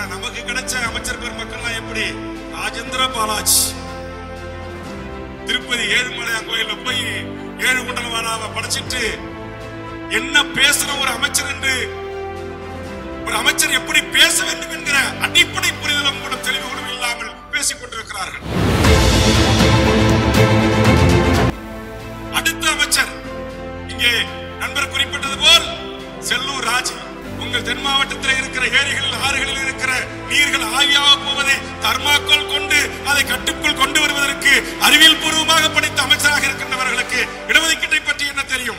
ஆனா நமக்கு கிடைச்ச அமைச்சர் பெருமக்கள்லாம் எப்படி ராஜேந்திர பாலாஜி திருப்பதி ஏழுமலையான் கோயில்ல போய் ஏழு குண்டலவானாவை படைச்சிட்டு என்ன பேசுற ஒரு அமைச்சர் என்று ஒரு அமைச்சர் எப்படி பேச வேண்டும் என்கிற அடிப்படை புரிதலும் கூட தெளிவு கூட இல்லாமல் பேசிக் கொண்டிருக்கிறார்கள் அடுத்த அமைச்சர் இங்கே நண்பர் குறிப்பிட்டது போல் செல்லூர் ராஜு உங்கள் தென் மாவட்டத்தில் இருக்கிற ஏரிகளில் ஆறுகளில் இருக்கிற நீர்கள் ஆவியாக போவதை தர்மாக்கோல் கொண்டு அதை கட்டுக்குள் கொண்டு வருவதற்கு அறிவியல் பூர்வமாக படித்த அமைச்சராக இருக்கின்றவர்களுக்கு இடஒதுக்கீட்டை பற்றி என்ன தெரியும்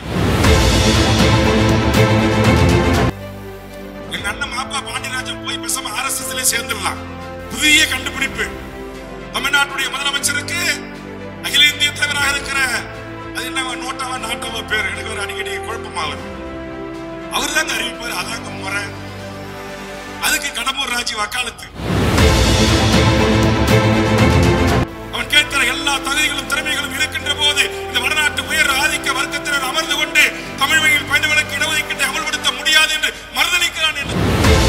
எங்க அண்ணன் மாப்பா பாண்டியராஜன் போய் பேசாம ஆர்எஸ்எஸ்ல சேர்ந்துடலாம் புதிய கண்டுபிடிப்பு தமிழ்நாட்டுடைய முதலமைச்சருக்கு அகில இந்திய தலைவராக இருக்கிற அது என்ன நோட்டாவா நாட்டாவா பேர் எனக்கு ஒரு அடிக்கடி குழப்பமாகுது அவர் தாங்க அறிவிப்பார் அதாங்க முறை அதுக்கு கடம்பூர் ராஜி வக்காலத்து அவன் கேட்கிற எல்லா தகுதிகளும் திறமைகளும் இருக்கின்ற போது இந்த வடநாட்டு உயர் ஆதிக்க வர்க்கத்தினர் அமர்ந்து கொண்டு தமிழ் வழியில் பயணிகளுக்கு இடஒதுக்கீட்டை அமல்படுத்த முடியாது என்று மறுதளிக்கிறான் என்று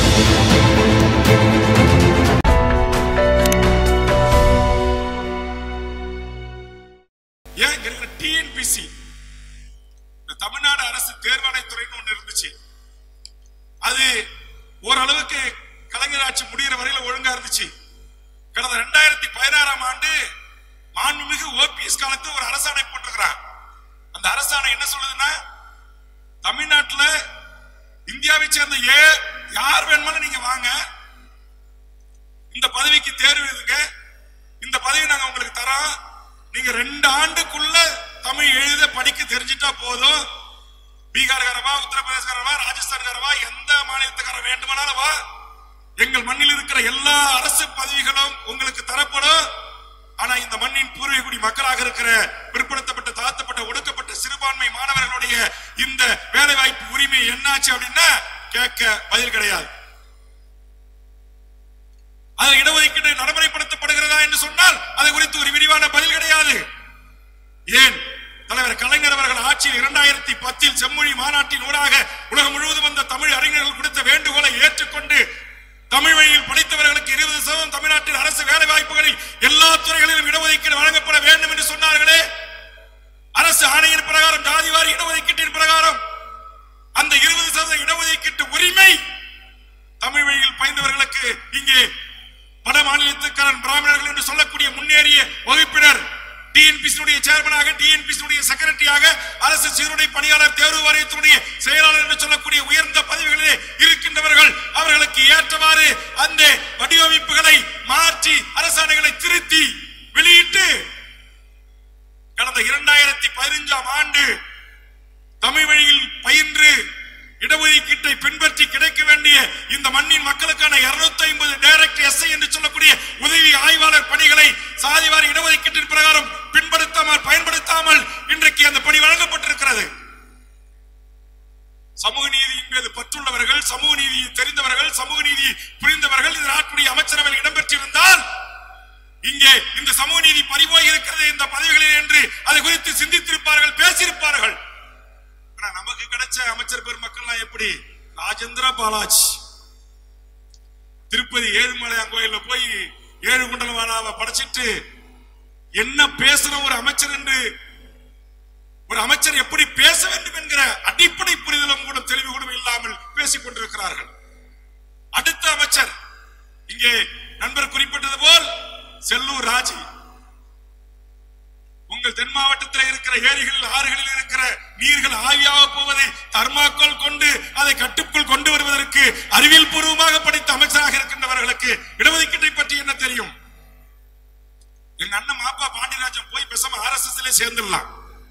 ஏன் இங்க இருக்கிற டிஎன்பிசி இந்த தமிழ்நாடு அரசு தேர்வாணையத்துறைன்னு ஒண்ணு இருந்துச்சு அது ஓரளவுக்கு கலைஞர் ஆட்சி முடிகிற வரையில ஒழுங்கா இருந்துச்சு கடந்த ரெண்டாயிரத்தி பதினாறாம் ஆண்டு மாண்புமிகு ஓபிஎஸ் காலத்தில் ஒரு அரசாணை போட்டிருக்கிறார் அந்த அரசாணை என்ன சொல்லுதுன்னா தமிழ்நாட்டுல இந்தியாவை சேர்ந்த ஏ யார் வேணுமாலும் நீங்க வாங்க இந்த பதவிக்கு தேர்வு எழுதுங்க இந்த பதவி நாங்க உங்களுக்கு தரோம் நீங்க ரெண்டு ஆண்டுக்குள்ள தமிழ் எழுத படிக்க தெரிஞ்சிட்டா போதும் பீகார்காரவா உத்தரப்பிரதேசக்காரவா ராஜஸ்தான்காரவா எந்த மாநிலத்துக்கார வேண்டுமானாலும் வா எங்கள் மண்ணில் இருக்கிற எல்லா அரசு பதவிகளும் உங்களுக்கு தரப்படும் ஆனா இந்த மண்ணின் பூர்வீகுடி மக்களாக இருக்கிற பிற்படுத்தப்பட்ட தாழ்த்தப்பட்ட ஒடுக்கப்பட்ட சிறுபான்மை மாணவர்களுடைய இந்த வேலை வாய்ப்பு உரிமை என்னாச்சு அப்படின்னா கேட்க பதில் கிடையாது அது இடஒதுக்கீடு நடைமுறைப்படுத்தப்படுகிறதா என்று சொன்னால் அது குறித்து ஒரு விரிவான பதில் கிடையாது ஏன் தலைவர் கலைஞர் அவர்கள் ஆட்சியில் இரண்டாயிரத்தி பத்தில் செம்மொழி மாநாட்டின் ஊடாக உலகம் முழுவதும் வந்த தமிழ் அறிஞர்கள் கொடுத்த வேண்டுகோளை ஏற்றுக்கொண்டு தமிழ் வழியில் படித்தவர்களுக்கு இருபது சதவீதம் தமிழ்நாட்டில் அரசு வேலை வாய்ப்புகளில் எல்லா துறைகளிலும் இடஒதுக்கீடு வழங்கப்பட வேண்டும் என்று சொன்னார்களே அரசு ஆணையின் பிரகாரம் ஜாதிவாரி இடஒதுக்கீட்டின் பிரகாரம் அந்த இருபது சதவீத இடஒதுக்கீட்டு உரிமை தமிழ் வழியில் பயின்றவர்களுக்கு இங்கே வட மாநிலத்துக்காரன் பிராமணர்கள் என்று சொல்லக்கூடிய முன்னேறிய வகுப்பினர் டிஎன்பிசியுடைய சேர்மனாக டிஎன்பிசியுடைய செக்ரட்டரியாக அரசு சீருடை பணியாளர் தேர்வு வாரியத்தினுடைய செயலாளர் என்று சொல்லக்கூடிய உயர்ந்த பதவிகளிலே இருக்கின்றவர்கள் அவர்களுக்கு ஏற்றவாறு அந்த வடிவமைப்புகளை மாற்றி அரசாணைகளை திருத்தி வெளியிட்டு கடந்த இரண்டாயிரத்தி பதினைஞ்சாம் ஆண்டு தமிழ் வழியில் பயின்று இடஒதுக்கீட்டை பின்பற்றி கிடைக்க வேண்டிய இந்த மண்ணின் மக்களுக்கான 250 ஐம்பது டைரக்ட் எஸ்ஐ என்று சொல்லக்கூடிய உதவி ஆய்வாளர் பணிகளை சாதிவாரி இடஒதுக்கீட்டின் பிரகாரம் பின்படுத்தாமல் பயன்படுத்தாமல் இன்றைக்கு அந்த பணி வழங்கப்பட்டிருக்கிறது சமூக நீதியின் மீது பற்றுள்ளவர்கள் சமூக நீதியை தெரிந்தவர்கள் சமூக நீதியை புரிந்தவர்கள் இந்த நாட்டுடைய அமைச்சரவையில் இடம்பெற்றிருந்தால் இங்கே இந்த சமூக நீதி பறிபோய் இருக்கிறது இந்த பதவிகளில் என்று அது குறித்து சிந்தித்திருப்பார்கள் பேசியிருப்பார்கள் ஆனா நமக்கு கிடைச்ச அமைச்சர் பெருமக்கள்லாம் எப்படி ராஜேந்திர பாலாஜி திருப்பதி ஏழுமலையான் கோயில்ல போய் ஏழு குண்டலவானாவை படைச்சிட்டு என்ன பேசுற ஒரு அமைச்சர் என்று ஒரு அமைச்சர் எப்படி பேச வேண்டும் என்கிற அடிப்படை புரிதலும் கூட தெளிவு கூட இல்லாமல் பேசிக் கொண்டிருக்கிறார்கள் அடுத்த அமைச்சர் இங்கே நண்பர் குறிப்பிட்டது போல் செல்லூர் ராஜு உங்கள் தென் மாவட்டத்தில் இருக்கிற ஏரிகளில் ஆறுகளில் இருக்கிற நீர்கள் ஆவியாக போவதை தர்மாக்கோல் கொண்டு அதை கட்டுக்குள் கொண்டு வருவதற்கு அறிவியல் பூர்வமாக படித்த அமைச்சராக இருக்கின்றவர்களுக்கு இடஒதுக்கீட்டை பற்றி என்ன தெரியும் எங்க அண்ணன் மாப்பா பாண்டியராஜன் போய் பேசாம ஆர்எஸ்எஸ்ல சேர்ந்துடலாம்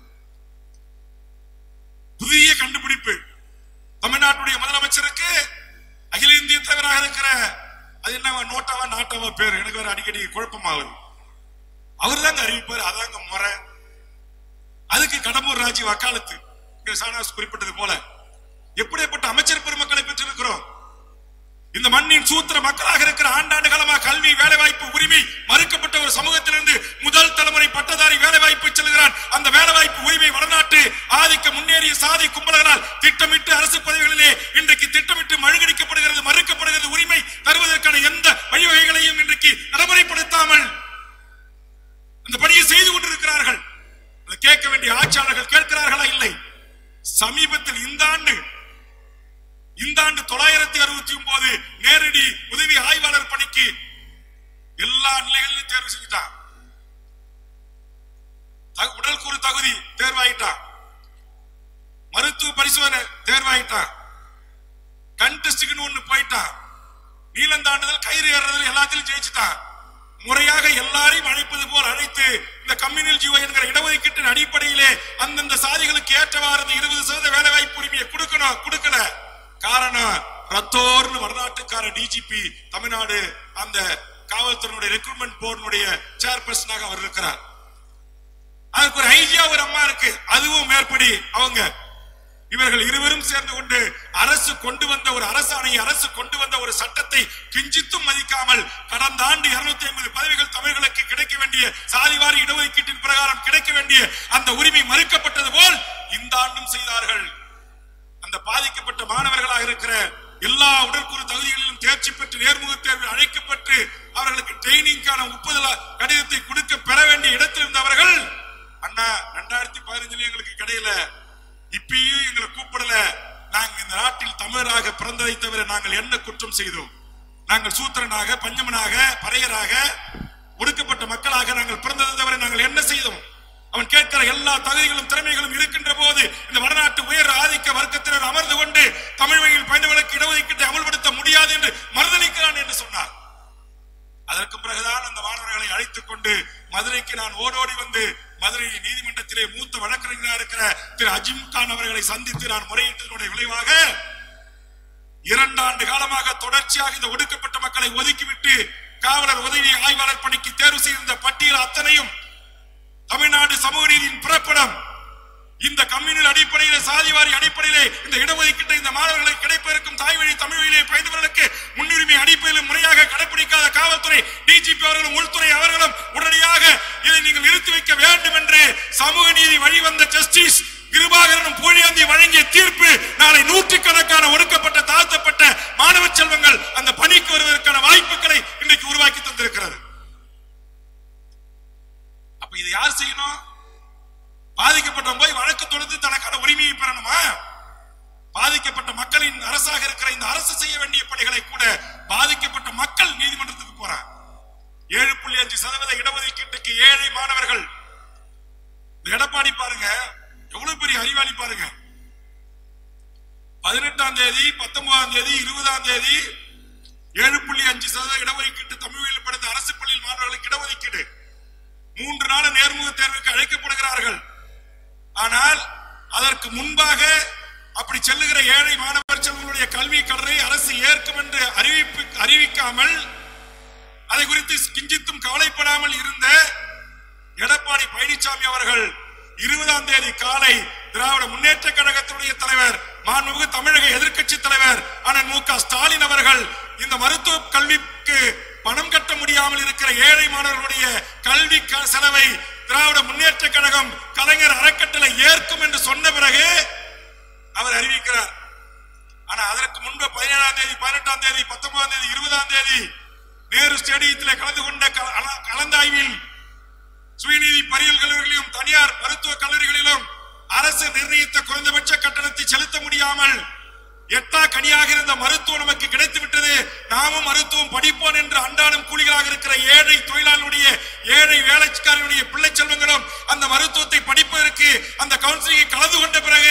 புதிய கண்டுபிடிப்பு தமிழ்நாட்டுடைய முதலமைச்சருக்கு அகில இந்திய தலைவராக இருக்கிற அது என்ன நோட்டாவா நாட்டாவா பேர் எனக்கு ஒரு அடிக்கடி குழப்பமாகுது அவர் தாங்க அறிவிப்பார் அதாங்க முறை அதுக்கு கடம்பூர் ராஜி வக்காலத்து இங்க சானாஸ் குறிப்பிட்டது போல எப்படிப்பட்ட அமைச்சர் பெருமக்களை பெற்றிருக்கிறோம் இந்த மண்ணின் சூத்திர மக்களாக இருக்கிற ஆண்டாண்டு காலமாக கல்வி வேலை வாய்ப்பு உரிமை மறுக்கப்பட்ட ஒரு சமூகத்திலிருந்து முதல் தலைமுறை பட்டதாரி வேலை வாய்ப்பு செல்கிறான் அந்த வேலை வாய்ப்பு உரிமை வடநாட்டு ஆதிக்க முன்னேறிய சாதி கும்பல்களால் திட்டமிட்டு அரசு பதவிகளிலே இன்றைக்கு திட்டமிட்டு மழுங்கடிக்கப்படுகிறது மறுக்கப்படுகிறது உரிமை தருவதற்கான எந்த சமீபத்தில் இந்த ஆண்டு இந்த ஆண்டு தொள்ளாயிரத்தி அறுபத்தி ஒன்பது நேரடி உதவி ஆய்வாளர் பணிக்கு எல்லா நிலைகளிலும் தேர்வு செஞ்சுட்டான் தகு- உடல் கூறு தகுதி தேர்வாயிட்டான் மருத்துவ பரிசோதனை தேர்வாயிட்டான் கண்டெஸ்டுக்குன்னு ஒண்ணு போயிட்டான் நீளம் தாண்டுதல் கயிறு ஏறுறதுல எல்லாத்திலும் ஜெயிச்சுட்டான் முறையாக எல்லாரையும் அழைப்பது போல் அழைத்து இந்த கம்யூனல் ஜீவோ என்கிற இடஒதுக்கீட்டின் அடிப்படையிலே அந்தந்த சாதிகளுக்கு ஏற்றவாறு இந்த இருபது சதவீத வேலை வாய்ப்பு உரிமையை கொடுக்கணும் கொடுக்கல காரணம் ரத்தோர்னு வடநாட்டுக்கார டிஜிபி தமிழ்நாடு அந்த காவல்துறையினுடைய ரெக்ரூட்மெண்ட் போர்டுடைய சேர்பர்சனாக அவர் இருக்கிறார் அதுக்கு ஒரு ஐஜியா ஒரு அம்மா இருக்கு அதுவும் மேற்படி அவங்க இவர்கள் இருவரும் சேர்ந்து கொண்டு அரசு கொண்டு வந்த ஒரு அரசாணையை அரசு கொண்டு வந்த ஒரு சட்டத்தை கிஞ்சித்தும் மதிக்காமல் கடந்த ஆண்டு இருநூத்தி ஐம்பது பதவிகள் தமிழர்களுக்கு கிடைக்க வேண்டிய சாதிவாரி இடஒதுக்கீட்டின் பிரகாரம் கிடைக்க வேண்டிய அந்த உரிமை மறுக்கப்பட்டது போல் இந்த ஆண்டும் செய்தார்கள் அந்த பாதிக்கப்பட்ட மாணவர்களாக இருக்கிற எல்லா உடற்கூறு தகுதிகளிலும் தேர்ச்சி பெற்று நேர்முக தேர்வில் அழைக்கப்பட்டு அவர்களுக்கு ட்ரைனிங்கான ஒப்புதல் கடிதத்தை கொடுக்க பெற வேண்டிய இடத்தில் இருந்தவர்கள் அண்ணா ரெண்டாயிரத்தி பதினஞ்சுல எங்களுக்கு கிடையல இப்பயும் எங்களை கூப்பிடல நாங்க இந்த நாட்டில் தமிழராக பிறந்ததை தவிர நாங்கள் என்ன குற்றம் செய்தோம் நாங்கள் சூத்திரனாக பஞ்சமனாக பறையராக ஒடுக்கப்பட்ட மக்களாக நாங்கள் பிறந்ததை தவிர நாங்கள் என்ன செய்தோம் அவன் கேட்கிற எல்லா தகுதிகளும் திறமைகளும் இருக்கின்ற போது இந்த வடநாட்டு உயர் ஆதிக்க வர்க்கத்தினர் அமர்ந்து கொண்டு தமிழ் வழியில் பயந்தவர்களுக்கு இடஒதுக்கீட்டை அமல்படுத்த முடியாது என்று மறுதளிக்கிறான் என்று சொன்னார் அதற்கு பிறகுதான் அந்த மாணவர்களை அழைத்துக் கொண்டு மதுரைக்கு நான் ஓடோடி வந்து மதுரை நீதிமன்றத்திலே மூத்த வழக்கறிஞராக இருக்கிற திரு அஜிம் கான் அவர்களை சந்தித்து நான் முறையிட்டதனுடைய விளைவாக இரண்டாண்டு காலமாக தொடர்ச்சியாக இந்த ஒடுக்கப்பட்ட மக்களை ஒதுக்கிவிட்டு காவலர் உதவி ஆய்வாளர் பணிக்கு தேர்வு செய்திருந்த பட்டியல் அத்தனையும் தமிழ்நாடு சமூக நீதியின் பிறப்பிடம் இந்த கம்யூனல் அடிப்படையிலே சாதிவாரி அடிப்படையிலே இந்த இடஒதுக்கீட்டை இந்த மாணவர்களுக்கு கிடைப்பதற்கும் தாய் வழி தமிழ் வழியிலே பயந்தவர்களுக்கு முன்னுரிமை அடிப்படையில் முறையாக கடைபிடிக்காத காவல்துறை டிஜிபி அவர்களும் உள்துறை அவர்களும் உடனடியாக இதை நீங்கள் நிறுத்தி வைக்க வேண்டும் என்று சமூக நீதி வழிவந்த ஜஸ்டிஸ் கிருபாகரனும் பூழியாந்தி வழங்கிய தீர்ப்பு நாளை நூற்றுக்கணக்கான ஒடுக்கப்பட்ட தாழ்த்தப்பட்ட மாணவ செல்வங்கள் அந்த பணிக்கு வருவதற்கான வாய்ப்புகளை இன்றைக்கு உருவாக்கி தந்திருக்கிறது அப்ப இதை யார் செய்யணும் பாதிக்கப்பட்டவன் போய் வழக்கு தொடுத்து தனக்கான உரிமையை பெறணுமா பாதிக்கப்பட்ட மக்களின் அரசாக இருக்கிற இந்த அரசு செய்ய வேண்டிய பணிகளை கூட பாதிக்கப்பட்ட மக்கள் நீதிமன்றத்துக்கு போறாங்க ஏழு புள்ளி அஞ்சு சதவீத இடஒதுக்கீட்டுக்கு ஏழை மாணவர்கள் இந்த எடப்பாடி பாருங்க எவ்வளவு பெரிய அறிவாளி பாருங்க பதினெட்டாம் தேதி பத்தொன்பதாம் தேதி இருபதாம் தேதி ஏழு புள்ளி அஞ்சு சதவீத இடஒதுக்கீட்டு தமிழில் படித்த அரசு பள்ளியில் மாணவர்களுக்கு இடஒதுக்கீடு மூன்று நாள் நேர்முக தேர்வுக்கு அழைக்கப்படுகிறார்கள் ஆனால் அதற்கு முன்பாக அப்படி செல்லுகிற ஏழை மாணவர் செல்வங்களுடைய கல்வி கடனை அரசு ஏற்கும் என்று அறிவிப்பு அறிவிக்காமல் அதை குறித்து கிஞ்சித்தும் கவலைப்படாமல் இருந்த எடப்பாடி பழனிசாமி அவர்கள் இருபதாம் தேதி காலை திராவிட முன்னேற்ற கழகத்தினுடைய தலைவர் மாண்புமிகு தமிழக எதிர்க்கட்சி தலைவர் அண்ணன் மு க ஸ்டாலின் அவர்கள் இந்த மருத்துவ கல்விக்கு பணம் கட்ட முடியாமல் இருக்கிற ஏழை மாணவர்களுடைய கல்வி க- செலவை திராவிட முன்னேற்ற கழகம் கலைஞர் அறக்கட்டளை ஏற்கும் என்று சொன்ன பிறகு அவர் அறிவிக்கிறார் ஆனா அதற்கு முன்பு பதினேழாம் தேதி பதினெட்டாம் தேதி பத்தொன்பதாம் தேதி இருபதாம் தேதி நேரு ஸ்டேடியத்தில் கலந்து கொண்ட க- அல- கலந்தாய்வில் சுயநீதி பரியல் கல்லூரிகளிலும் தனியார் மருத்துவ கல்லூரிகளிலும் அரசு நிர்ணயித்த குறைந்தபட்ச கட்டணத்தை செலுத்த முடியாமல் எட்டா கனியாக இருந்த மருத்துவம் நமக்கு கிடைத்து விட்டது நாமும் மருத்துவம் படிப்போம் என்று அன்றாடம் கூலிகளாக இருக்கிற ஏழை தொழிலாளருடைய ஏழை வேலைக்காரனுடைய பிள்ளை செல்வங்களும் அந்த மருத்துவத்தை படிப்பதற்கு அந்த கவுன்சிலிங்கை கலந்து கொண்ட பிறகு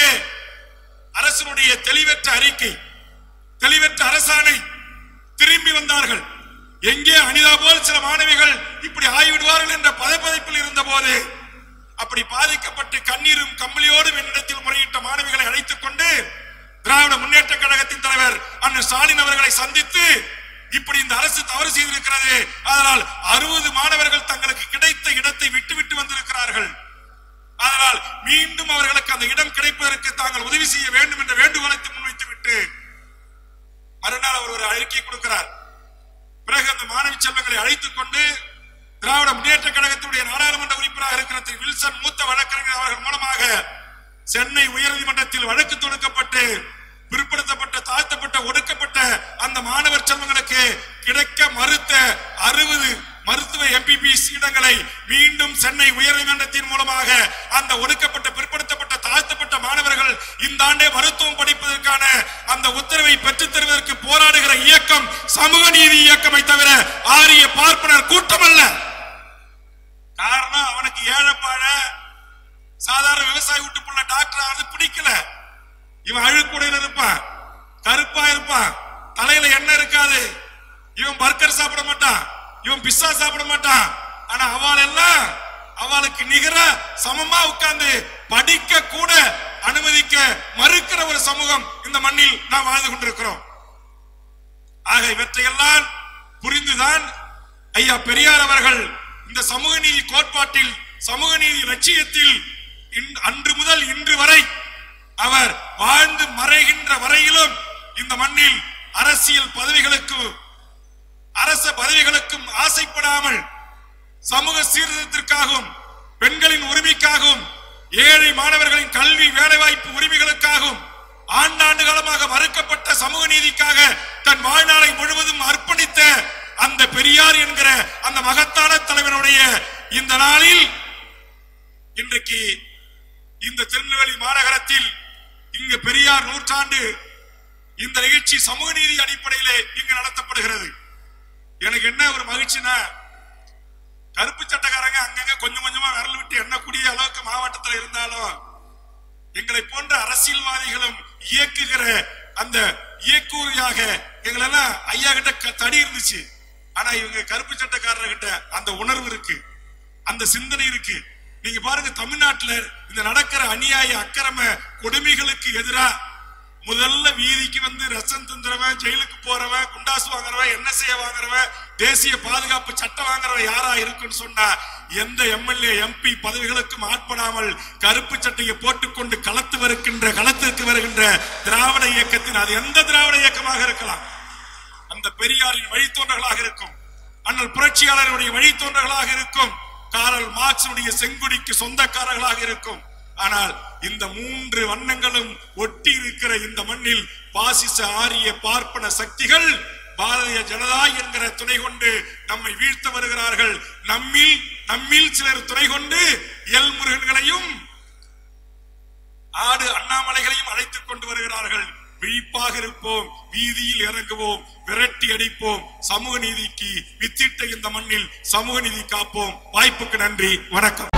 அரசனுடைய தெளிவற்ற அறிக்கை தெளிவற்ற அரசாணை திரும்பி வந்தார்கள் எங்கே அனிதா போல் சில மாணவிகள் இப்படி ஆகிவிடுவார்கள் என்ற பதப்பதைப்பில் இருந்த போது அப்படி பாதிக்கப்பட்டு கண்ணீரும் கம்பளியோடும் என்னிடத்தில் முறையிட்ட மாணவிகளை அழைத்துக் கொண்டு திராவிட முன்னேற்ற கழகத்தின் தலைவர் அண்ணன் ஸ்டாலின் அவர்களை சந்தித்து இப்படி இந்த அரசு தவறு செய்திருக்கிறது அதனால் அறுபது மாணவர்கள் தங்களுக்கு கிடைத்த இடத்தை விட்டுவிட்டு வந்திருக்கிறார்கள் அதனால் மீண்டும் அவர்களுக்கு அந்த இடம் கிடைப்பதற்கு தாங்கள் உதவி செய்ய வேண்டும் என்ற வேண்டுகோளை முன்வைத்து விட்டு மறுநாள் அவர் ஒரு அறிக்கை கொடுக்கிறார் பிறகு அந்த மாணவி செல்வங்களை அழைத்துக் கொண்டு திராவிட முன்னேற்ற கழகத்தினுடைய நாடாளுமன்ற உறுப்பினராக இருக்கிற திரு வில்சன் மூத்த வழக்கறிஞர் அவர்கள் மூலமாக சென்னை உயர்நீதிமன்றத்தில் வழக்கு தொடுக்கப்பட்டு பிற்படுத்தப்பட்ட தாழ்த்தப்பட்ட ஒடுக்கப்பட்ட அந்த மாணவர் செல்வங்களுக்கு கிடைக்க மறுத்த அறுபது மருத்துவ எம்பிபிஎஸ் இடங்களை மீண்டும் சென்னை உயர்நீதிமன்றத்தின் மூலமாக அந்த ஒடுக்கப்பட்ட பிற்படுத்தப்பட்ட தாழ்த்தப்பட்ட மாணவர்கள் இந்த ஆண்டே மருத்துவம் படிப்பதற்கான அந்த உத்தரவை பெற்றுத் தருவதற்கு போராடுகிற இயக்கம் சமூக நீதி இயக்கமை தவிர ஆரிய பார்ப்பனர் கூட்டம் அல்ல காரணம் அவனுக்கு ஏழைப்பாழ சாதாரண விவசாய வீட்டுக்குள்ள டாக்டர் ஆகிறது பிடிக்கல இவன் அழுக்குடையில இருப்பான் கருப்பா இருப்பான் தலையில எண்ணெய் இருக்காது இவன் பர்கர் சாப்பிட மாட்டான் இவன் பிஸ்ஸா சாப்பிட மாட்டான் ஆனா அவள் எல்லாம் அவளுக்கு நிகர சமமா உட்கார்ந்து படிக்க கூட அனுமதிக்க மறுக்கிற ஒரு சமூகம் இந்த மண்ணில் நாம் வாழ்ந்து கொண்டிருக்கிறோம் ஆக இவற்றையெல்லாம் புரிந்துதான் ஐயா பெரியார் அவர்கள் இந்த சமூக நீதி கோட்பாட்டில் சமூக நீதி லட்சியத்தில் இன்- அன்று முதல் இன்று வரை அவர் வாழ்ந்து மறைகின்ற வரையிலும் இந்த மண்ணில் அரசியல் பதவிகளுக்கு அரச பதவிகளுக்கும் ஆசைப்படாமல் சமூக சீர்திருத்தத்திற்காகவும் பெண்களின் உரிமைக்காகவும் ஏழை மாணவர்களின் கல்வி வேலைவாய்ப்பு உரிமைகளுக்காகவும் ஆண்டாண்டு காலமாக மறுக்கப்பட்ட சமூக நீதிக்காக தன் வாழ்நாளை முழுவதும் அர்ப்பணித்த அந்த பெரியார் என்கிற அந்த மகத்தான தலைவனுடைய இந்த நாளில் இன்றைக்கு இந்த திருநெல்வேலி மாநகரத்தில் இங்கு பெரியார் நூற்றாண்டு இந்த நிகழ்ச்சி சமூக நீதி அடிப்படையிலே இங்கு நடத்தப்படுகிறது எனக்கு என்ன ஒரு மகிழ்ச்சினா கருப்பு சட்டக்காரங்க அங்கங்க கொஞ்சம் கொஞ்சமா விரல் விட்டு எண்ணக்கூடிய அளவுக்கு மாவட்டத்தில் இருந்தாலும் எங்களை போன்ற அரசியல்வாதிகளும் இயக்குகிற அந்த இயக்குறியாக எங்களெல்லாம் ஐயா கிட்ட க- தடி இருந்துச்சு ஆனா இவங்க கருப்பு சட்டக்காரர்கிட்ட அந்த உணர்வு இருக்கு அந்த சிந்தனை இருக்கு நீங்க பாருங்க தமிழ்நாட்டுல இந்த நடக்கிற அநியாய அக்கிரம கொடுமைகளுக்கு எதிரா முதல்ல வீதிக்கு வந்து ரசம் தந்துறவன் ஜெயிலுக்கு போறவன் குண்டாசு வாங்குறவன் என்எஸ்ஏ வாங்குறவன் தேசிய பாதுகாப்பு சட்டம் வாங்குறவன் யாரா இருக்குன்னு சொன்னா எந்த எம்எல்ஏ எம்பி பதவிகளுக்கும் ஆட்படாமல் கருப்பு சட்டையை போட்டுக்கொண்டு களத்து வருகின்ற களத்திற்கு வருகின்ற திராவிட இயக்கத்தின் அது எந்த திராவிட இயக்கமாக இருக்கலாம் அந்த பெரியாரின் வழித்தோன்றர்களாக இருக்கும் அண்ணல் புரட்சியாளருடைய வழித்தோன்றர்களாக இருக்கும் காரல் மார்க்ஸுடைய செங்குடிக்கு சொந்தக்காரர்களாக இருக்கும் ஆனால் இந்த மூன்று வண்ணங்களும் ஒட்டி இருக்கிற இந்த மண்ணில் பாசிச ஆரிய பார்ப்பன சக்திகள் பாரதிய ஜனதா என்கிற துணை கொண்டு நம்மை வீழ்த்த வருகிறார்கள் நம்மில் நம்மில் சிலர் துணை கொண்டு எல் முருகன்களையும் ஆடு அண்ணாமலைகளையும் அழைத்துக் கொண்டு வருகிறார்கள் விழிப்பாக இருப்போம் வீதியில் இறங்குவோம் விரட்டி அடிப்போம் சமூக நீதிக்கு வித்திட்ட இந்த மண்ணில் சமூக நீதி காப்போம் வாய்ப்புக்கு நன்றி வணக்கம்